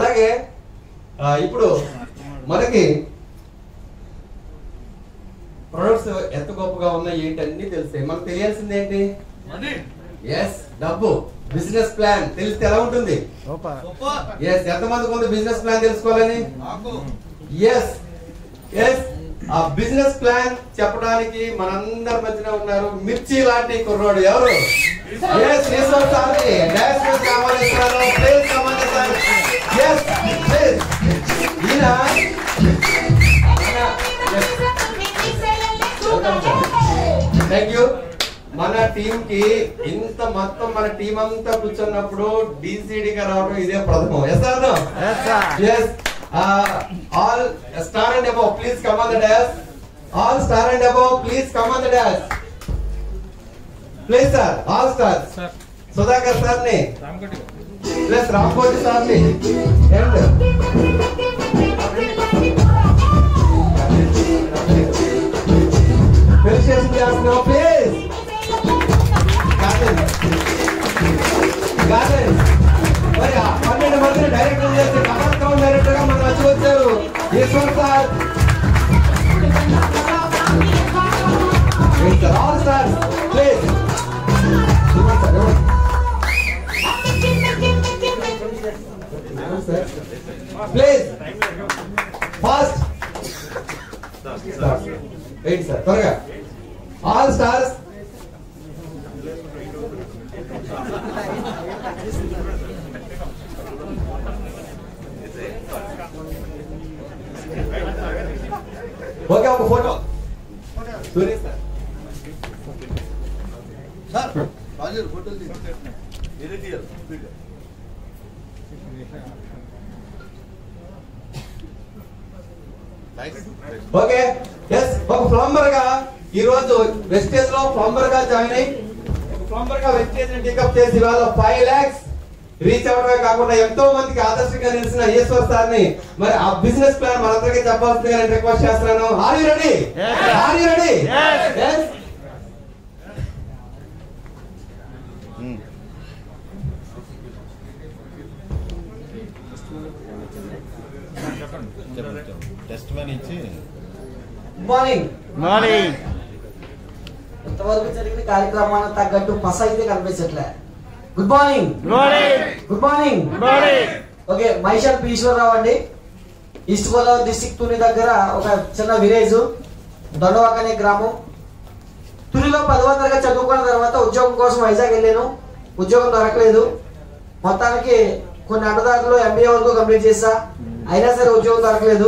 అలాగే ఆ, ఇప్పుడు మనకి ప్రొడక్ట్స్ ఎంత గొప్పగా ఉన్నాయి ఏంటి అన్ని తెలుస్తాయి మనకు తెలియాల్సింది ఏంటి ఎస్ డబ్బు బిజినెస్ ప్లాన్ తెలిస్తే ఎలా ఉంటుంది ఎస్ ఎంతమందికి ఉంది బిజినెస్ ప్లాన్ తెలుసుకోవాలని ఎస్ ఎస్ ఆ బిజినెస్ ప్లాన్ చెప్పడానికి మనందరి మధ్యన ఉన్నారు మిర్చి లాంటి కుర్రోడు ఎవరు ఎస్ ఈశ్వర్ సార్ని డాష్ మీద కావాలిస్తున్నారు ప్లీజ్ కావాలిస్తారు ఎస్ ప్లీజ్ ఈయన థ్యాంక్ యూ మన టీం కి ఇంత మొత్తం మన టీం అంతా కూర్చున్నప్పుడు DCD గా రావడం ఇదే ప్రథమం S R no S all star and above please come on the dais all star and above please come on the dais please sir all star Sudhakar sir ని ప్లస్ రాంకోటి సార్ ని and felicitation చేస్తున్నాం please garden garden మరి ఆ పన్నెండు మందిని director చేసి కమర్కౌంట్ director గా మనం వచ్చి వచ్చారు Eshwar sir all star please please fast wait sir త్వరగా ఆల్ స్టార్స్ ఓకే ఒక photo Suresh sir sir Raju ఫోటోలు తీసి మీరే తీయాలి స్పీడ్గా ఓకే ఎస్ ఒక ప్లంబర్ గా ఈ రోజు వెస్టేజ్ లో ప్లంబర్ గా జాయిన్ అయ్యి ఒక ప్లంబర్ గా వెస్టేజ్ ని టేకప్ చేసి ఇవాళ ఫైవ్ లాక్స్ రీచ్ అవ్వడమే కాకుండా ఎంతో మందికి ఆదర్శంగా నిలిచిన ఈశ్వర్ సార్ ని మరి ఆ బిజినెస్ ప్లాన్ మనందరికీ చెప్పాల్సిందిగా నేను రిక్వెస్ట్ చేస్తున్నాను are you ready are you ready Yes. Test man ఇచ్చి మార్నింగ్ మార్నింగ్ ఇంతవరకు జరిగిన కార్యక్రమానికి తగ్గట్టు పస అయితే కనిపించట్లే good morning morning good morning morning okay మైషన్ పి ఈశ్వరరావు అండి ఈస్ట్ గోదావరి డిస్టిక్ తుని దగ్గర ఒక చిన్న విలేజ్ దొండవాక అనే గ్రామం తునిలో పదవ తరగతి చదువుకున్న తర్వాత ఉద్యోగం కోసం వైజాగ్ వెళ్ళాను ఉద్యోగం దొరకలేదు మొత్తానికి కొన్ని అడ్డదారులు ఎంబీఏ వరకు కంప్లీట్ చేసా అయినా సరే ఉద్యోగం దొరకలేదు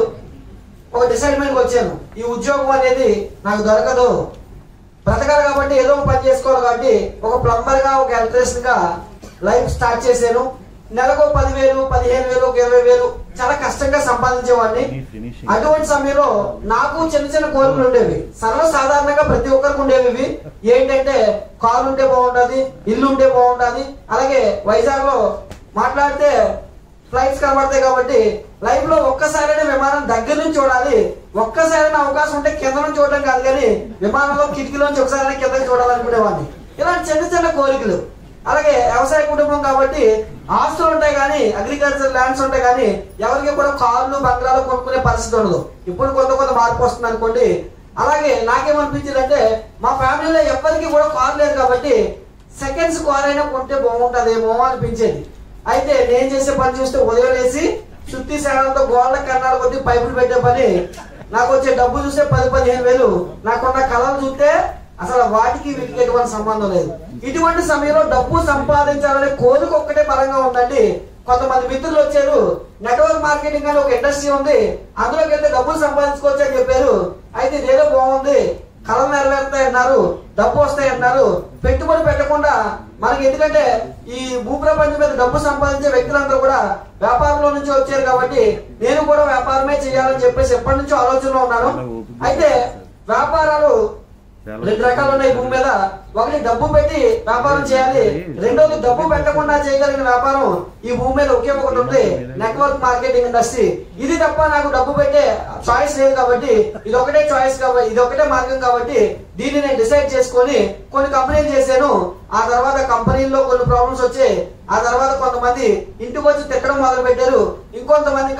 ఒక డిసైడ్మెంట్కి వచ్చాను ఈ ఉద్యోగం అనేది నాకు దొరకదు బ్రతకాలి కాబట్టి ఏదో ఒక పని చేసుకోవాలి కాబట్టి ఒక ప్లంబర్ గా ఒక ఎలక్ట్రీషియన్ గా లైఫ్ స్టార్ట్ చేశాను నెలకు ఒక పదివేలు పదిహేను వేలు ఒక ఇరవై వేలు చాలా కష్టంగా సంపాదించేవాడిని అటువంటి సమయంలో నాకు చిన్న చిన్న కోరికలు ఉండేవి సర్వసాధారణంగా ప్రతి ఒక్కరికి ఉండేవి ఇవి. ఏంటంటే కారు ఉంటే బాగుంటది ఇల్లు ఉంటే బాగుంటది అలాగే వైజాగ్ లో మాట్లాడితే ఫ్లైట్స్ కనబడతాయి కాబట్టి లైఫ్ లో ఒక్కసారైనా విమానం దగ్గర నుంచి చూడాలి ఒక్కసారైనా అవకాశం ఉంటే కింద నుంచి చూడడం కాదు కానీ విమానంలో కిటికీలోంచి ఒకసారి కిందకి చూడాలనుకునేవాడిని ఇలాంటి చిన్న చిన్న కోరికలు అలాగే వ్యవసాయ కుటుంబం కాబట్టి ఆస్తులు ఉంటాయి కానీ అగ్రికల్చర్ ల్యాండ్స్ ఉంటాయి కానీ ఎవరికి కూడా కార్లు బంగ్లాలు కొనుక్కునే పరిస్థితి ఉండదు ఇప్పుడు కొంత కొంత మార్పు వస్తుంది అనుకోండి అలాగే నాకేమనిపించింది అంటే మా ఫ్యామిలీలో ఎవరికి కూడా కార్ లేదు కాబట్టి సెకండ్స్ కార్ అయినా కొంటే బాగుంటదేమో అనిపించేది అయితే నేను చేసే పని చూస్తే ఉదయం లేసి శుద్ధి సేవలతో గోళ్ళ కన్నాల కొద్ది పైపులు పెట్టే పని నాకు వచ్చే డబ్బు చూస్తే పది పదిహేను వేలు నాకున్న కళలు చూస్తే అసలు వాటికి వీటికి ఎటువంటి సంబంధం లేదు ఇటువంటి సమయంలో డబ్బు సంపాదించాలనే కోరిక ఒక్కటే బలంగా ఉందండి కొంతమంది మిత్రులు వచ్చారు నెట్వర్క్ మార్కెటింగ్ అని ఒక ఇండస్ట్రీ ఉంది అందులోకి వెళ్తే డబ్బులు సంపాదించుకోవచ్చు అని చెప్పారు అయితే ఇదేదో బాగుంది కళలు నెరవేరుతాయి అన్నారు డబ్బు వస్తాయి అన్నారు పెట్టుబడి పెట్టకుండా మనకి ఎందుకంటే ఈ భూప్రపంచం మీద డబ్బు సంపాదించే వ్యక్తులందరూ కూడా వ్యాపారంలో నుంచి వచ్చారు కాబట్టి నేను కూడా వ్యాపారమే చేయాలని చెప్పేసి ఎప్పటి నుంచో ఆలోచనలో ఉన్నాను అయితే వ్యాపారాలు రెండు రకాలు ఉన్నాయి భూమి మీద ఒకటి డబ్బు పెట్టి వ్యాపారం చేయాలి రెండోది డబ్బు పెట్టకుండా చేయగలిగిన వ్యాపారం ఈ భూమి మీద ఒకే ఒకటి ఉంది నెట్వర్క్ మార్కెటింగ్ ఇండస్ట్రీ ఇది తప్ప నాకు డబ్బు పెట్టే చాయిస్ లేదు కాబట్టి ఇది ఒకటే చాయిస్ కాబట్టి ఇది ఒకటే మార్గం కాబట్టి దీన్ని నేను డిసైడ్ చేసుకొని కొన్ని కంపెనీలు చేశాను ఆ తర్వాత కంపెనీల్లో కొన్ని ప్రాబ్లమ్స్ వచ్చాయి ఆ తర్వాత కొంతమంది ఇంటికి వచ్చి తిట్టడం మొదలు పెట్టారు ఇంకో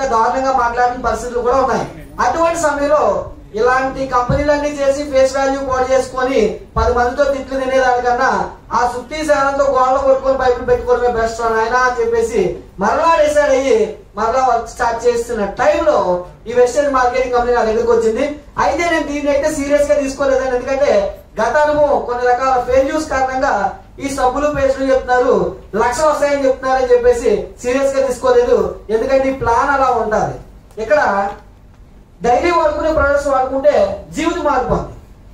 దారుణంగా మాట్లాడిన పరిస్థితులు కూడా ఉన్నాయి అటువంటి సమయంలో ఇలాంటి కంపెనీలన్నీ చేసి ఫేస్ వాల్యూ పాడు చేసుకొని పది మందితో తిట్లు తినేదానికన్నా ఆ సుత్తి సేనంతో గోడలు కొట్టుకొని బైబిల్ పెట్టుకోవడమే బెస్ట్ ఆయన అని చెప్పేసి మరలా డిసైడ్ అయ్యి మరలా వర్క్ స్టార్ట్ చేస్తున్న టైంలో ఈ వెస్టర్న్ మార్కెటింగ్ కంపెనీ నా దగ్గరికి వచ్చింది అయితే నేను దీన్ని అయితే సీరియస్ గా తీసుకోలేదండి ఎందుకంటే గత అనుభవం కొన్ని రకాల ఫెయిల్యూస్ కారణంగా ఈ సబ్బులు పేస్టులు చెప్తున్నారు లక్ష వస్తాయని చెప్తున్నారు అని చెప్పేసి సీరియస్ గా తీసుకోలేదు ఎందుకంటే ఈ ప్లాన్ అలా ఉండాలి ఇక్కడ డైలీ వాడుకునే ప్రొడక్ట్స్ వాడుకుంటే జీవితం మారిపోతుంది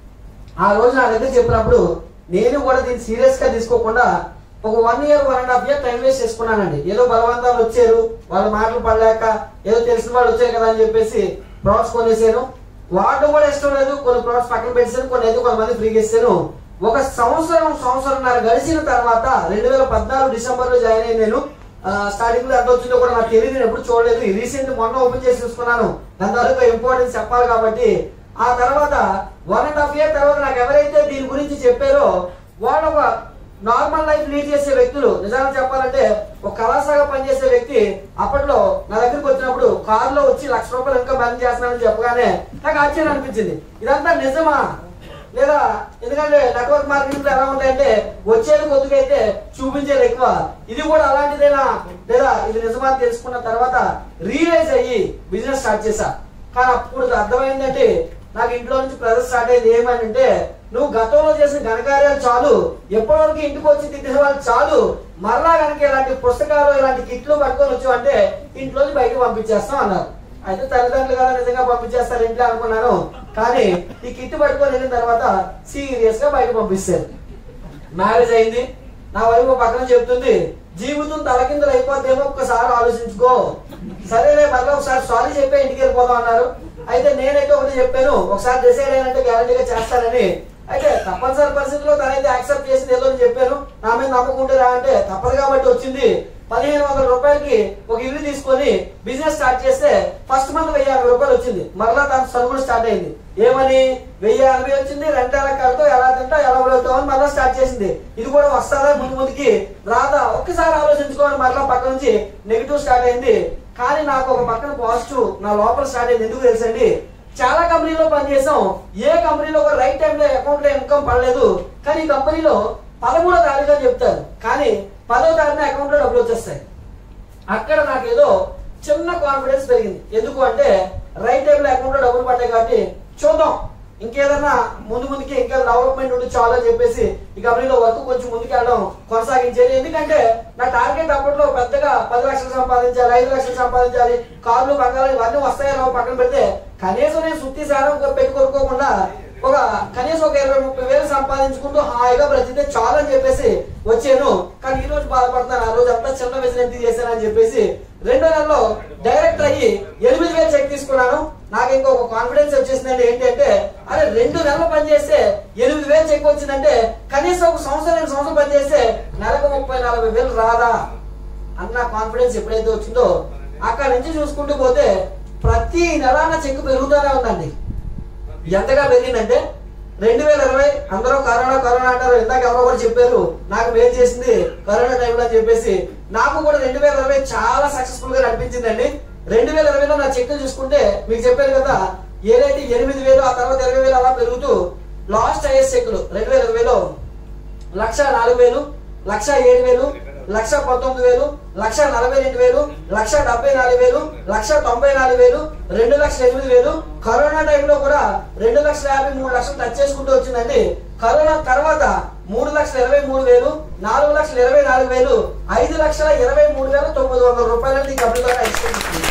ఆ రోజు నా దగ్గర చెప్పినప్పుడు నేను కూడా దీన్ని సీరియస్ గా తీసుకోకుండా ఒక one year one and half year time waste చేసుకున్నానండి ఏదో బలవంతాలు వచ్చారు వాళ్ళ మాటలు పడలేక ఏదో తెలిసిన వాళ్ళు వచ్చారు కదా అని చెప్పేసి ప్రొడక్ట్స్ కొనేసాను వాడడం కూడా ఇష్టం లేదు కొన్ని ప్రొడక్ట్స్ పక్కన పెట్టాను కొన్ని అయితే కొంతమంది ఫ్రీగా ఇస్తాను ఒక సంవత్సరం సంవత్సరంన్నర గడిచిన తర్వాత రెండు వేల పద్నాలుగు డిసెంబర్ లో జాయిన్ అయ్యి నేను స్టార్టింగ్ లో ఎంత వచ్చిందో కూడా నాకు తెలియదు నేను ఎప్పుడు చూడలేదు రీసెంట్ మొన్న ఓపెన్ చేసి చూసుకున్నాను దాని తర్వాత ఇంపార్టెన్స్ చెప్పాలి కాబట్టి ఆ తర్వాత వన్ అండ్ హాఫ్ ఇయర్ తర్వాత నాకు ఎవరైతే దీని గురించి చెప్పారో వాళ్ళు ఒక నార్మల్ లైఫ్ లీడ్ చేసే వ్యక్తులు నిజానికి చెప్పాలంటే ఒక కళాశాల పనిచేసే వ్యక్తి అప్పట్లో నా దగ్గరికి వచ్చినప్పుడు కారులో వచ్చి లక్ష రూపాయలు ఇంకా బ్యాన్ చేస్తున్నానని చెప్పగానే నాకు ఆశ్చర్యం అనిపించింది ఇదంతా నిజమా లేదా ఎందుకంటే నెట్వర్క్ మార్కెటింగ్ ఎలా ఉంటాయంటే వచ్చేది కొద్దిగా అయితే చూపించేది ఎక్కువ ఇది కూడా అలాంటిదేనా లేదా ఇది నిజమా అని తెలుసుకున్న తర్వాత రియలైజ్ అయ్యి బిజినెస్ స్టార్ట్ చేశా కానీ అప్పుడు అర్థమైందంటే నాకు ఇంట్లో నుంచి ప్రెజర్ స్టార్ట్ అయింది ఏమని అంటే నువ్వు గతంలో చేసిన ఘనకార్యాలు చాలు ఎప్పటివరకు ఇంటికి వచ్చి తిట్టిన వాళ్ళు చాలు మరలా కనుక ఇలాంటి పుస్తకాలు ఇలాంటి కిట్లు పట్టుకొని వచ్చావు అంటే ఇంట్లోంచి బయటకు పంపించేస్తాం అన్నారు అయితే తల్లిదండ్రులు కదా నిజంగా పంపించేస్తారు ఇంట్లో అనుకున్నాను కానీ ఈ కిట్ పట్టుకొని వెళ్ళిన తర్వాత సీరియస్ గా బయట పంపిస్తారు మ్యారేజ్ అయింది నా వైపు ఒక పక్కన చెప్తుంది జీవితం తలకిందులు అయిపోతేమో ఒక్కసారి ఆలోచించుకో సరేలే మళ్ళీ ఒకసారి సారీ చెప్పే ఇంటికి వెళ్ళిపోదాం అన్నారు అయితే నేనైతే ఒకటి చెప్పాను ఒకసారి డిసైడ్ అయినంటే గ్యారంటీగా చేస్తానని అయితే తప్పనిసరి పరిస్థితుల్లో తనైతే యాక్సెప్ట్ చేసింది ఏదో అని చెప్పాను నా మీద నమ్మకుంటే రా అంటే తప్పదు కాబట్టి వచ్చింది పదిహేను వందల రూపాయలకి ఒక ఇల్లు తీసుకొని బిజినెస్ స్టార్ట్ చేస్తే ఫస్ట్ మంత్ వెయ్యి యాభై రూపాయలు వచ్చింది మరలా తన సరుకులు స్టార్ట్ అయింది ఏమని వెయ్యి ఎనభై వచ్చింది రెంట్ ఎలా కడతావు ఎలా తింటావు ఎలా వెళ్తావు అని మరలా స్టార్ట్ చేసింది ఇది కూడా వస్తుందా ముందు ముందుకి రాదా ఒక్కసారి ఆలోచించుకోవాలి మరలా పక్క నుంచి నెగిటివ్ స్టార్ట్ అయింది కానీ నాకు ఒక పక్కన పాజిటివ్ నా లోపల స్టార్ట్ అయింది ఎందుకు తెలుసండి చాలా కంపెనీలో పనిచేసాం ఏ కంపెనీలో కూడా రైట్ టైంలో అకౌంట్ లో ఇన్కమ్ పడలేదు కానీ ఈ కంపెనీలో పదమూడో తారీఖు అని చెప్తారు కానీ పదో తారీఖున అకౌంట్ లో డబ్బులు వచ్చేస్తాయి అక్కడ నాకు ఏదో చిన్న కాన్ఫిడెన్స్ పెరిగింది ఎందుకు అంటే రైట్ టైంలో అకౌంట్ లో డబ్బులు పడ్డాయి కాబట్టి చూద్దాం ఇంకేదన్నా ముందు ముందుకి ఇంకా డెవలప్మెంట్ ఉండి చాలు అని చెప్పేసి ఈ కంపెనీలో వర్క్ కొంచెం ముందుకెళ్ళడం కొనసాగించేది ఎందుకంటే నా టార్గెట్ అప్పట్లో పెద్దగా పది లక్షలు సంపాదించాలి ఐదు లక్షలు సంపాదించాలి కార్లు బంగారు ఇవన్నీ వస్తాయో పక్కన పెడితే కనీసం నేను సుత్తి సారం పెట్టి కొనుక్కోకుండా ఒక కనీసం ఒక ఇరవై ముప్పై వేలు సంపాదించుకుంటూ హాయిగా బ్రతికితే చాలు అని చెప్పేసి వచ్చాను కానీ ఈ రోజు బాధపడతాను ఆ రోజు అంతా చిన్న వయసులో ఎంత చేశానని చెప్పేసి రెండో నెలలో డైరెక్ట్ అయ్యి ఎనిమిది వేలు చెక్ తీసుకున్నాను నాకు ఇంకొక కాన్ఫిడెన్స్ వచ్చేసిందండి ఏంటంటే అరే రెండు నెలలు పని చేస్తే ఎనిమిది వేలు చెక్ వచ్చిందంటే కనీసం ఒక సంవత్సరం రెండు సంవత్సరం పని చేస్తే నెలకు ముప్పై నలభై వేలు రాదా అన్న కాన్ఫిడెన్స్ ఎప్పుడైతే వచ్చిందో అక్కడ నుంచి చూసుకుంటూ పోతే ప్రతి నెల నా చెక్ పెరుగుతూనే ఉందండి ఎంతగా పెరిగిందంటే రెండు వేల ఇరవై అందరూ కరోనా కరోనా అంటారు ఇందాక ఎవరో కూడా చెప్పారు నాకు మేలు చేసింది కరోనా టైంలో అని చెప్పేసి నాకు కూడా రెండు వేల ఇరవై చాలా సక్సెస్ఫుల్ గా అనిపించిందండి రెండు వేల ఇరవైలో నా చెక్కులు చూసుకుంటే మీకు చెప్పాను కదా ఏదైతే ఎనిమిది వేలు ఆ తర్వాత ఇరవై వేలు అలా పెరుగుతూ లాస్ట్ ఐఎస్ చెక్కులు రెండు వేల ఇరవైలో లక్ష నాలుగు వేలు లక్ష ఏడు వేలు లక్ష పంతొమ్మిది వేలు లక్ష నలభై రెండు వేలు లక్ష డెబ్బై నాలుగు వేలు లక్ష తొంభై నాలుగు వేలు రెండు లక్షల ఎనిమిది వేలు కరోనా టైంలో కూడా రెండు లక్షల యాభై మూడు లక్షలు టచ్ చేసుకుంటూ వచ్చిందండి కరోనా తర్వాత మూడు లక్షల ఇరవై మూడు వేలు నాలుగు లక్షల ఇరవై నాలుగు వేలు ఐదు లక్షల ఇరవై మూడు వేల తొమ్మిది వందల రూపాయలు ఈ కంపెనీ ద్వారా ఎక్స్పెక్ట్ చేస్తుంది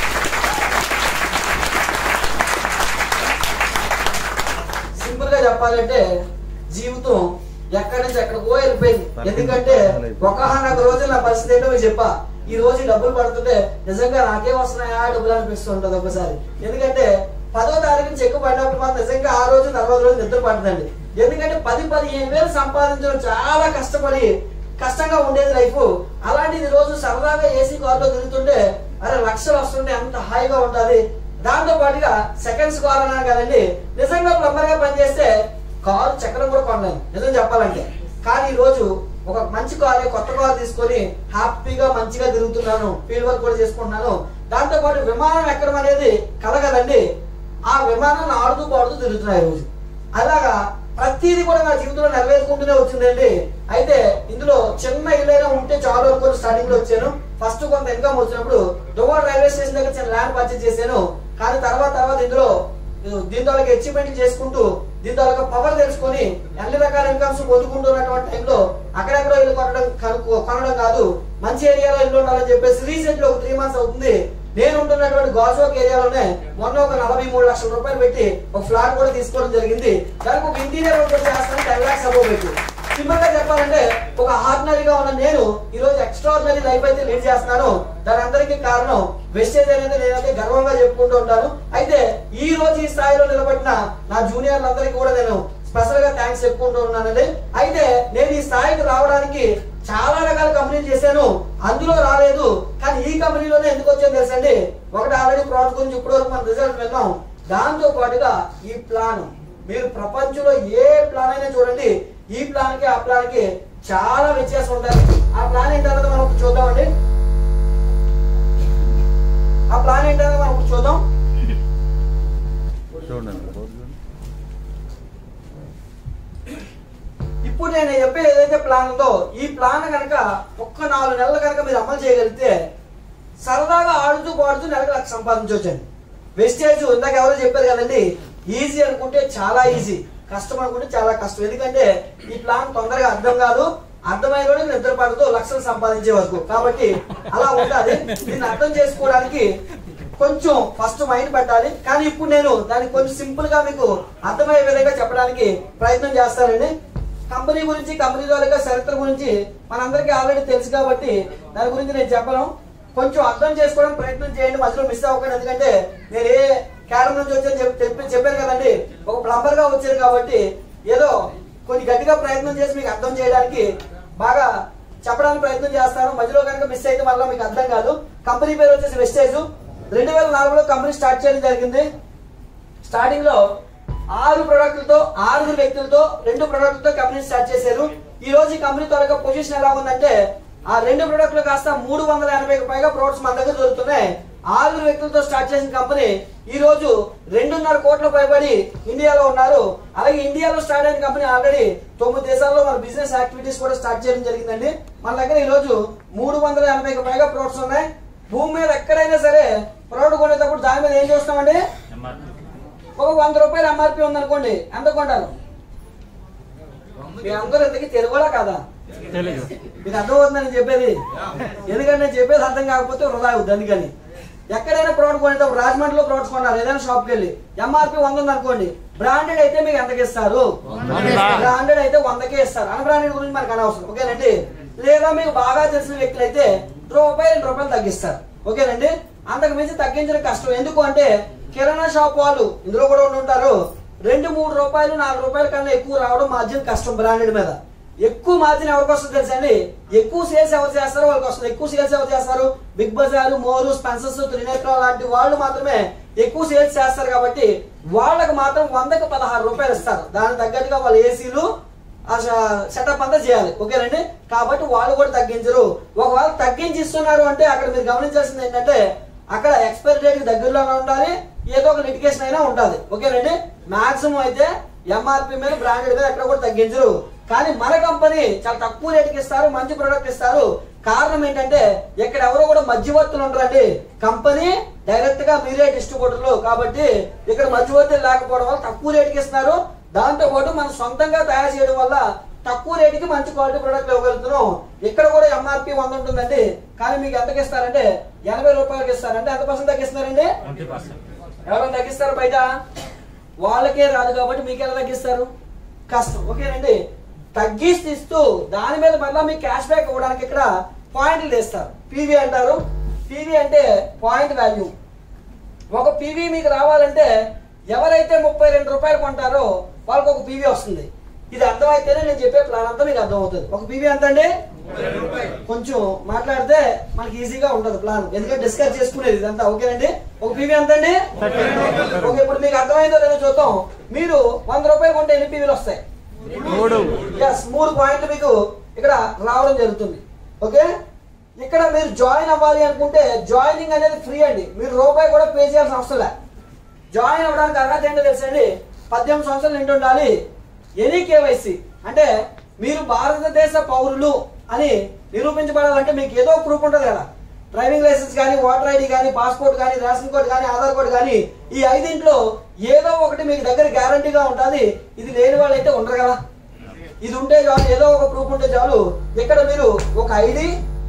సింపుల్ గా చెప్పాలంటే జీవితం ఎక్కడి నుంచి ఎక్కడికో వెళ్ళిపోయింది ఎందుకంటే ఒకనొక రోజు నా పరిస్థితి ఏంటో మీకు చెప్పా ఈ రోజు ఈ డబ్బులు పడుతుంటే నిజంగా నాకేం వస్తున్నాయా డబ్బులు అనిపిస్తూ ఉంటుంది ఒకసారి ఎందుకంటే పదో తారీఖు చెక్కు పడినప్పుడు మాత్రం నిజంగా ఆ రోజు నలభై రోజులు నిద్ర పడుతుందండి ఎందుకంటే పది పదిహేను వేలు సంపాదించడం చాలా కష్టపడి కష్టంగా ఉండేది లైఫ్ అలాంటిది ఈ రోజు సరదాగా ఏసీ కార్లో తిరుగుతుంటే అరే లక్షలు వస్తుంటే అంత హాయిగా ఉండాలి దాంతో పాటుగా సెకండ్స్ కార్ అన్నాను కదండి నిజంగా ప్లంబర్ గా పనిచేస్తే కారు చక్రం కూడా కొనలేను నిజం చెప్పాలంటే కానీ ఈ రోజు ఒక మంచి కారు కొత్త కారు తీసుకొని హ్యాపీగా మంచిగా తిరుగుతున్నాను ఫీల్డ్ వర్క్ కూడా చేసుకుంటున్నాను దాంతో పాటు విమానం ఎక్కడం అనేది కల కదండి ఆ విమానాన్ని ఆడుతూ పాడుతూ తిరుగుతున్నాయి ఈ రోజు అలాగా ప్రతిదీ కూడా నా జీవితంలో నెరవేర్చుకుంటూనే వచ్చిందండి అయితే ఇందులో చిన్న ఇల్లైనా ఉంటే చాలు అనుకుని స్టార్టింగ్ లో వచ్చాను ఫస్ట్ కొంత ఇన్కమ్ వచ్చినప్పుడు దువ్వాడ రైల్వే స్టేషన్ దగ్గర చిన్న ల్యాండ్ పర్చేస్ చేశాను కానీ తర్వాత తర్వాత ఇందులో దీని తాలూకా అచీవ్మెంట్ చేసుకుంటూ దీని తాలూకా పవర్ తెలుసుకొని అన్ని రకాల ఇన్కమ్స్ పొందుకుంటున్నటువంటి టైంలో అక్కడెక్కడో ఇల్లు కొనడం కనుక్కో- కొనడం కాదు మంచి ఏరియాలో ఇల్లు ఉండాలని చెప్పేసి రీసెంట్ లో ఒక త్రీ మంత్స్ అవుతుంది నేను ఉంటున్నటువంటి గాజువాక్ ఏరియాలోనే మొన్న ఒక నలభై మూడు లక్షల రూపాయలు పెట్టి ఒక ఫ్లాట్ కూడా తీసుకోవడం జరిగింది దానికి ఒక ఇంటీరియర్ ఒకటి చేస్తాను టెన్ లాక్స్ అబౌవ్ పెట్టి సింపుల్ గా చెప్పాలంటే ఒక ఆర్డినరీగా ఉన్న నేను ఈ రోజు ఎక్స్ట్రాడినరీ లైఫ్ అయితే లీడ్ చేస్తున్నాను దాని అందరికీ కారణం వెస్టేజ్ అనేది నేనైతే గర్వంగా చెప్పుకుంటూ ఉంటాను అయితే ఈ రోజు ఈ స్థాయిలో నిలబడిన నా జూనియర్లందరికీ కూడా నేను స్పెషల్ గా థ్యాంక్స్ చెప్పుకుంటూ ఉన్నానండి అయితే నేను ఈ స్థాయికి రావడానికి చాలా రకాల కంపెనీలు చేశాను అందులో రాలేదు కానీ ఈ కంపెనీలోనే ఎందుకు వచ్చాను తెలుసండి ఒకటి ఆల్రెడీ ప్రోడక్ట్ గురించి ఇప్పటి వరకు మన రిజల్ట్ విన్నాం దాంతో పాటుగా ఈ ప్లాన్ మీరు ప్రపంచంలో ఏ ప్లాన్ అయినా చూడండి ఈ ప్లాన్ కి ఆ ప్లాన్ కి చాలా వ్యత్యాసం ఉంటుంది ఆ ప్లాన్ ఏంటన్నది మనం ఇప్పుడు చూద్దామండి ఆ ప్లాన్ ఏంటన్నది మనం ఇప్పుడు చూద్దాం చూడండి రోజు ఇప్పుడు నేను చెప్పే ఏదైతే ప్లాన్ ఉందో ఈ ప్లాన్ కనుక ఒక్క నాలుగు నెలలు కనుక మీరు అమలు చేయగలిగితే సరదాగా ఆడుతూ పాడుతూ నెలకు లక్ష సంపాదించవచ్చండి వెస్టేజ్ ఇందాక ఎవరో చెప్పారు కదండి ఈజీ అనుకుంటే చాలా ఈజీ కష్టం అనుకుంటే చాలా కష్టం ఎందుకంటే ఈ ప్లాన్ తొందరగా అర్థం కాదు అర్థమైన రోజు నిద్ర పడుతూ లక్షలు సంపాదించే వరకు కాబట్టి అలా ఉండాలి దీన్ని అర్థం చేసుకోవడానికి కొంచెం ఫస్ట్ మైండ్ పెట్టాలి కానీ ఇప్పుడు నేను దాన్ని కొంచెం సింపుల్ గా మీకు అర్థమయ్యే విధంగా చెప్పడానికి ప్రయత్నం చేస్తానండి కంపెనీ గురించి కంపెనీ తాలూకా చరిత్ర గురించి మనందరికీ ఆల్రెడీ తెలుసు కాబట్టి దాని గురించి నేను చెప్పను కొంచెం అర్థం చేసుకోవడానికి ప్రయత్నం చేయండి మధ్యలో మిస్ అవ్వకండి ఎందుకంటే నేను ఏ క్యాడర్ నుంచి వచ్చాను చెప్పి చెప్పి- చెప్పాను కదండి ఒక ప్లంబర్ గా వచ్చాను కాబట్టి ఏదో కొన్ని గట్టిగా ప్రయత్నం చేసి మీకు అర్థం చేయడానికి బాగా చెప్పడానికి ప్రయత్నం చేస్తాను మధ్యలో కనుక మిస్ అయితే మళ్ళీ మీకు అర్థం కాదు కంపెనీ పేరు వచ్చేసి వెస్టేజ్ రెండు వేల నాలుగులో కంపెనీ స్టార్ట్ చేయడం జరిగింది స్టార్టింగ్ లో ఆరు ప్రొడక్టులతో ఆరుగురు వ్యక్తులతో రెండు ప్రొడక్టులతో కంపెనీ స్టార్ట్ చేశారు ఈ రోజు ఈ కంపెనీ త్వరగా పొజిషన్ ఎలా ఉందంటే ఆ రెండు ప్రొడక్టులు కాస్త మూడు వందల ఎనభైకి పైగా ప్రొడక్ట్స్ మన దగ్గర దొరుకుతున్నాయి ఆరుగురు వ్యక్తులతో స్టార్ట్ చేసిన కంపెనీ ఈ రోజు రెండున్నర కోట్ల పైబడి ఇండియాలో ఉన్నారు అలాగే ఇండియాలో స్టార్ట్ అయిన కంపెనీ ఆల్రెడీ తొమ్మిది దేశాల్లో మన బిజినెస్ యాక్టివిటీస్ కూడా స్టార్ట్ చేయడం జరిగిందండి మన దగ్గర ఈ రోజు మూడు వందల ఎనభైకి పైగా ప్రొడక్ట్స్ ఉన్నాయి భూమి మీద ఎక్కడైనా సరే ప్రోడక్ట్ కొనేటప్పుడు దాని మీద ఏం చూస్తామండి ఒక వంద రూపాయలు ఎంఆర్పి ఉందనుకోండి ఎంత కొంటారు మీ అందరూ ఇంతకీ తెలుగులా కాదా మీకు అర్థమవుతుందని చెప్పేది ఎందుకంటే నేను చెప్పేది అర్థం కాకపోతే వృధా అవుతుంది అందుకని ఎక్కడైనా ప్రోడక్ట్ కొనేటప్పుడు రాజమండ్రిలో ప్రోడక్ట్స్ కొన్నారు ఏదైనా షాప్కి వెళ్ళి ఎంఆర్పి వంద ఉంది అనుకోండి బ్రాండెడ్ అయితే మీకు ఎంతకి ఇస్తారు బ్రాండెడ్ అయితే వందకే ఇస్తారు అన్బ్రాండెడ్ గురించి మనకు అనవసరం ఓకేనండి లేదా మీకు బాగా తెలిసిన వ్యక్తులు అయితే రూపాయి రెండు రూపాయలు తగ్గిస్తారు ఓకేనండి అంతకు మించి తగ్గించడం కష్టం ఎందుకు అంటే కిరాణా షాప్ వాళ్ళు ఇందులో కూడా ఉండి ఉంటారు రెండు మూడు రూపాయలు నాలుగు రూపాయల కన్నా ఎక్కువ రావడం మార్జిన్ కష్టం బ్రాండెడ్ మీద ఎక్కువ మార్జిన్ ఎవరికి వస్తుంది తెలుసా అండి ఎక్కువ సేల్స్ ఎవరు చేస్తారో వాళ్ళకి వస్తుంది ఎక్కువ సేల్స్ ఎవరు చేస్తారు Big Bazaar More Spencer's Trinetra లాంటి వాళ్ళు మాత్రమే ఎక్కువ సేల్స్ చేస్తారు కాబట్టి వాళ్ళకి మాత్రం వందకి పదహారు రూపాయలు ఇస్తారు దానికి తగ్గట్టుగా వాళ్ళ ఏసీలు ఆ సెటప్ అంతా చేయాలి ఓకేనండి కాబట్టి వాళ్ళు కూడా తగ్గించరు ఒకవేళ తగ్గించి ఇస్తున్నారు అంటే అక్కడ మీరు గమనించాల్సింది ఏంటంటే అక్కడ ఎక్స్పైరీ డేట్ కి దగ్గరలోనే ఉండాలి ఏదో ఒక లిటికేషన్ అయినా ఉండాలి ఓకేనండి మాక్సిమం అయితే ఎంఆర్పి మీద బ్రాండెడ్ మీద ఎక్కడ కూడా తగ్గించరు కానీ మన కంపెనీ చాలా తక్కువ రేటుకి ఇస్తారు మంచి ప్రొడక్ట్ ఇస్తారు కారణం ఏంటంటే ఇక్కడ ఎవరో కూడా మధ్యవర్తులు ఉండరండి కంపెనీ డైరెక్ట్ గా మీరే డిస్ట్రిబ్యూటర్లు కాబట్టి ఇక్కడ మధ్యవర్తులు లేకపోవడం వల్ల తక్కువ రేటుకి ఇస్తున్నారు దాంతో పాటు మనం సొంతంగా తయారు చేయడం వల్ల తక్కువ రేటుకి మంచి క్వాలిటీ ప్రొడక్ట్ ఇవ్వగలుగుతున్నాం ఇక్కడ కూడా ఎంఆర్పి వంద ఉంటుందండి కానీ మీకు ఎంతకి ఇస్తారంటే ఎనభై రూపాయలకి ఇస్తారంటే ఎంత పర్సెంట్ తగ్గిస్తారండి ఎవరైనా తగ్గిస్తారు బయట వాళ్ళకే రాదు కాబట్టి మీకు ఎలా తగ్గిస్తారు కష్టం ఓకేనండి తగ్గిస్తూ ఇస్తూ దాని మీద మళ్ళీ మీకు క్యాష్ బ్యాక్ ఇవ్వడానికి ఇక్కడ పాయింట్లు తెస్తారు పీవీ అంటారు పీవీ అంటే పాయింట్ వాల్యూ ఒక పీవీ మీకు రావాలంటే ఎవరైతే ముప్పై రెండు రూపాయలు కొంటారో వాళ్ళకి ఒక పీవీ వస్తుంది ఇది అర్థమైతేనే నేను చెప్పే ప్లాన్ అంతా మీకు అర్థమవుతుంది ఒక పీవీ ఎంత అండి కొంచెం మాట్లాడితే మనకి ఈజీగా ఉంటుంది ప్లాన్ ఎందుకంటే డిస్కస్ చేసుకునేది ఇదంతా ఓకేనండి ఒక పీవీ ఎంత అండి ఓకే ఇప్పుడు మీకు అర్థమైందో లేదో చూద్దాం మీరు వంద రూపాయలు కొంటే ఎన్ని పీవీలు వస్తాయి మూడు ఎస్ మూడు పాయింట్లు మీకు ఇక్కడ రావడం జరుగుతుంది ఓకే ఇక్కడ మీరు జాయిన్ అవ్వాలి అనుకుంటే జాయినింగ్ అనేది ఫ్రీ అండి మీరు రూపాయి కూడా పే చేయాల్సిన అవసరం లే జాయిన్ అవ్వడానికి అర్హత ఏంటో తెలుసండి పద్దెనిమిది సంవత్సరాలు నిండి ఉండాలి ఎనీ కేవైసీ అంటే మీరు భారతదేశ పౌరులు అని నిరూపించబడాలంటే మీకు ఏదో ప్రూఫ్ ఉంటుంది కదా డ్రైవింగ్ లైసెన్స్ కానీ ఓటర్ ఐడి కానీ పాస్పోర్ట్ కానీ రేషన్ కార్డు కానీ ఆధార్ కార్డు కానీ ఈ ఐదింట్లో ఏదో ఒకటి మీకు దగ్గర గ్యారంటీగా ఉంటుంది ఇది లేని వాళ్ళు అయితే ఉండరు కదా ఇది ఉంటే చాలు ఏదో ఒక ప్రూఫ్ ఉంటే చాలు ఇక్కడ మీరు ఒక ఐడి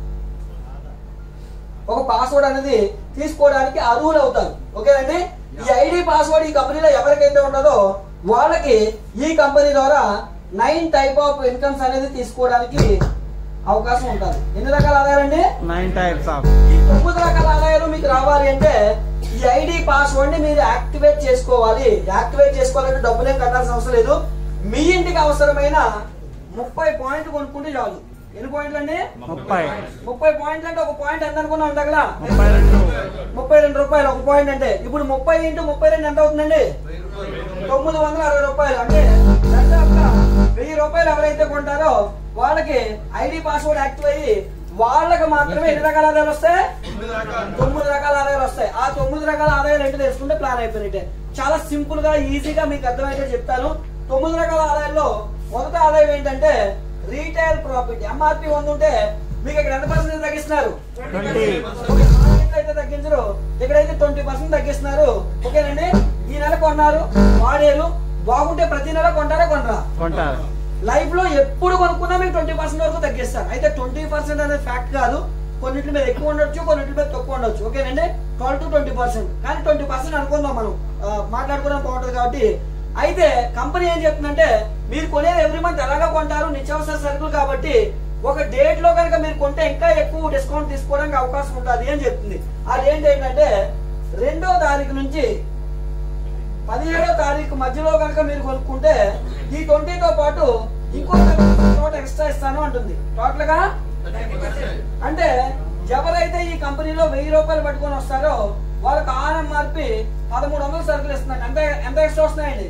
ఒక పాస్వర్డ్ అనేది తీసుకోవడానికి అర్హులు అవుతారు ఓకేనండి ఈ ఐడి పాస్వర్డ్ ఈ కంపెనీలో ఎవరికైతే ఉన్నదో వాళ్ళకి ఈ కంపెనీ ద్వారా నైన్ టైప్ ఆఫ్ ఇన్కమ్స్ అనేది తీసుకోవడానికి అవకాశం ఉంటుంది ఎన్ని రకాల ఆదాయాలండి నైన్ టైప్స్ ఆఫ్ ఈ తొమ్మిది రకాల ఆదాయాలు మీకు రావాలి అంటే ఈ ఐడి పాస్వర్డ్ ని మీరు యాక్టివేట్ చేసుకోవాలి యాక్టివేట్ చేసుకోవాలంటే డబ్బులేం కట్టాల్సిన అవసరం లేదు మీ ఇంటికి అవసరమైన ముప్పై పాయింట్లు కొనుక్కుంటే చాలు ఎన్ని పాయింట్లు అండి ముప్పై ముప్పై పాయింట్లు అంటే ఒక పాయింట్ ఎంత అనుకున్నాం దగ్గర ముప్పై రెండు ముప్పై రెండు రూపాయలు ఒక పాయింట్ అంటే ఇప్పుడు ముప్పై ఇంటూ ముప్పై రెండు ఎంత అవుతుందండి తొమ్మిది వందల అరవై రూపాయలు అంటే దాదాపుగా వెయ్యి రూపాయలు ఎవరైతే కొంటారో వాళ్ళకి ఐడి పాస్వర్డ్ యాక్టివ్ అయ్యి వాళ్ళకి మాత్రమే ఎన్ని రకాల ఆదాయాలు వస్తాయి తొమ్మిది రకాల ఆదాయాలు వస్తాయి ఆ తొమ్మిది రకాల ఆదాయాలు ఏంటో తెలుసుకుంటే ప్లాన్ అయిపోయినట్టే చాలా సింపుల్ గా ఈజీగా మీకు అర్థమైతే చెప్తాను తొమ్మిది రకాల ఆదాయాల్లో మొదటి ఆదాయం ఏంటంటే రీటైల్ ప్రాఫిట్ ఎంఆర్పి వంద ఉంటే మీకు ఇక్కడ ఎంత పర్సెంట్ తగ్గిస్తున్నారు ట్వంటీ అయితే తగ్గించరు ఇక్కడైతే ట్వంటీ పర్సెంట్ తగ్గిస్తున్నారు ఓకేనండి ఈ నెల కొన్నారు వాడేరు బాగుంటే ప్రతి నెల కొంటారా కొనరా కొంటారు లైఫ్ లో ఎప్పుడు కొనుక్కున్నా మీకు ట్వంటీ పర్సెంట్ వరకు తగ్గిస్తారు అయితే ట్వంటీ పర్సెంట్ అనేది ఫ్యాక్ట్ కాదు కొన్నిటి మీద ఎక్కువ ఉండొచ్చు కొన్నిటి మీద తక్కువ ఉండొచ్చు ఓకేనండి ట్వెల్వ్ టు ట్వంటీ పర్సెంట్ కానీ ట్వంటీ పర్సెంట్ అనుకుందాం మనం ఆ, మాట్లాడుకోవడం బాగుంటుంది కాబట్టి అయితే కంపెనీ ఏం చెప్తుందంటే మీరు కొనేది ఎవ్రీ మంత్ ఎలాగా కొంటారు నిత్యావసర సరుకులు కాబట్టి ఒక డేట్ లో కనుక మీరు కొంటే ఇంకా ఎక్కువ డిస్కౌంట్ తీసుకోవడానికి అవకాశం ఉంటుంది అని చెప్తుంది ఆ డేట్ ఏంటంటే రెండో తారీఖు నుంచి పదిహేడో తారీఖు మధ్యలో కనుక మీరు కొనుక్కుంటే ఈ ట్వంటీతో పాటు ఇంకో చోట ఎక్స్ట్రా ఇస్తాను అంటుంది టోటల్ గా అంటే ఎవరైతే ఈ కంపెనీలో వెయ్యి రూపాయలు పట్టుకొని వస్తారో వాళ్ళకి ఆనం మార్పి పదమూడు వందలు సరుకులు ఇస్తున్నారు ఎంత ఎంత ఎక్స్ట్రా వస్తున్నాయండి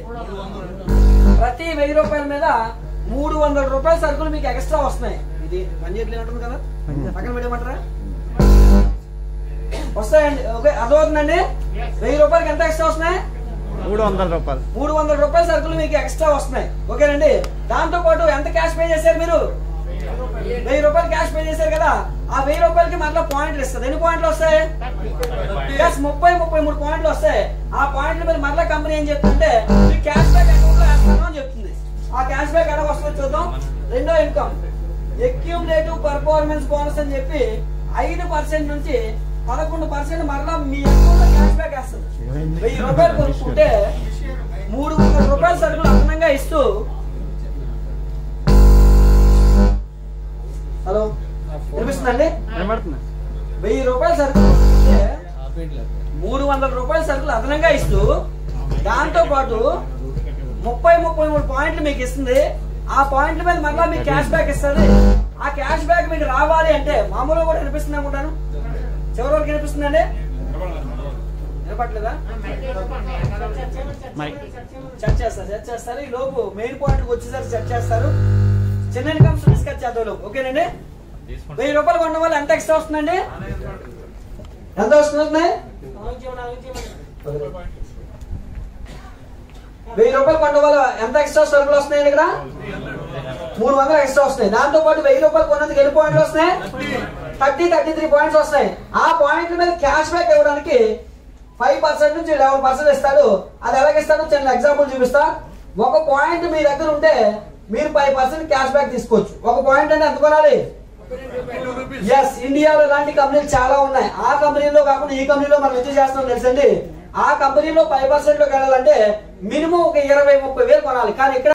ప్రతి వెయ్యి రూపాయల మీద మూడు వందల రూపాయల సరుకులు మీకు ఎక్స్ట్రా వస్తున్నాయి ఇది పని చేయట్లేదు కదా పక్కన పెట్టమంటారా వస్తాయండి ఓకే అర్థమవుతుందండి వెయ్యి రూపాయలకి ఎంత ఎక్స్ట్రా వస్తున్నాయి మూడు వందల రూపాయలు మూడు వందల రూపాయల సరుకులు మీకు ఎక్స్ట్రా వస్తున్నాయి ఓకేనండి దాంతో పాటు ఎంత క్యాష్ పే చేశారు మీరు వెయ్యి రూపాయలు క్యాష్ పే చేశారు కదా ఆ వెయ్యి రూపాయలకి మళ్ళీ పాయింట్లు ఇస్తుంది ఎన్ని పాయింట్లు వస్తాయి ఎస్ ముప్పై ముప్పై మూడు పాయింట్లు వస్తాయి ఆ పాయింట్ల మీద మళ్ళీ కంపెనీ ఏం చెప్తుంటే మీ క్యాష్ బ్యాక్ అకౌంట్ లో వేస్తాను అని చెప్తుంది ఆ క్యాష్ బ్యాక్ ఎలా వస్తుందో చూద్దాం రెండో ఇన్కమ్ ఎక్యూములేటివ్ పర్ఫార్మెన్స్ బోనస్ అని చెప్పి ఐదు పర్సెంట్ నుంచి పదకొండు పర్సెంట్ మరలా మీ అకౌంట్ లో క్యాష్ బ్యాక్ వేస్తుంది వెయ్యి రూపాయలు కొనుక్కుంటే మూడు వందల రూపాయల సరుకులు అదనంగా ఇస్తూ హలో వినిపిస్తుందండి వినబడుతుంది వెయ్యి రూపాయల సరుకులు కొనుక్కుంటే మూడు వందల రూపాయల సరుకులు అదనంగా ఇస్తూ దాంతో పాటు ముప్పై ముప్పై మూడు పాయింట్లు మీకు ఇస్తుంది ఆ పాయింట్ల మీద మళ్ళీ మీకు క్యాష్ బ్యాక్ ఇస్తుంది ఆ క్యాష్ బ్యాక్ మీకు రావాలి అంటే మామూలుగా కూడా వినిపిస్తుంది అనుకుంటాను చివరి వరకు వినిపిస్తుందండి వినపట్లేదా మరి సెట్ చేస్తారు సెట్ చేస్తారు ఈ లోపు మెయిన్ పాయింట్ వచ్చేసరికి సెట్ చేస్తారు చిన్న ఇన్కమ్స్ డిస్కస్ చేద్దాం లోపు ఓకేనండి వెయ్యి రూపాయలు కొన్న వాళ్ళు ఎంత ఎక్స్ట్రా వస్తుందండి ఎంత వస్తుంది వెయ్యి రూపాయలు కొన్న వాళ్ళు ఎంత ఎక్స్ట్రా సరుకులు వస్తున్నాయండి ఇక్కడ మూడు వందలు ఎక్స్ట్రా వస్తాయి దాంతో పాటు వెయ్యి రూపాయలు కొన్నందుకు ఎన్ని పాయింట్లు వస్తాయి థర్టీ థర్టీ త్రీ పాయింట్స్ వస్తాయి ఆ పాయింట్ల మీద క్యాష్ బ్యాక్ ఇవ్వడానికి ఫైవ్ పర్సెంట్ నుంచి లెవెన్ పర్సెంట్ ఇస్తాడు అది ఎలాగ ఇస్తాడో చిన్న ఎగ్జాంపుల్ చూపిస్తా ఒక పాయింట్ మీ దగ్గర ఉంటే మీరు ఫైవ్ పర్సెంట్ క్యాష్ బ్యాక్ తీసుకోవచ్చు ఒక పాయింట్ అంటే ఎంత కొనాలి ఎస్ ఇండియాలో ఇలాంటి కంపెనీలు చాలా ఉన్నాయి ఆ కంపెనీలో కాకుండా ఈ కంపెనీలో మనం ఎందుకు చేస్తున్నాం తెలుసండి ఆ కంపెనీలో ఫైవ్ పర్సెంట్ లోకి వెళ్ళాలంటే మినిమం ఒక ఇరవై ముప్పై వేలు కొనాలి కానీ ఇక్కడ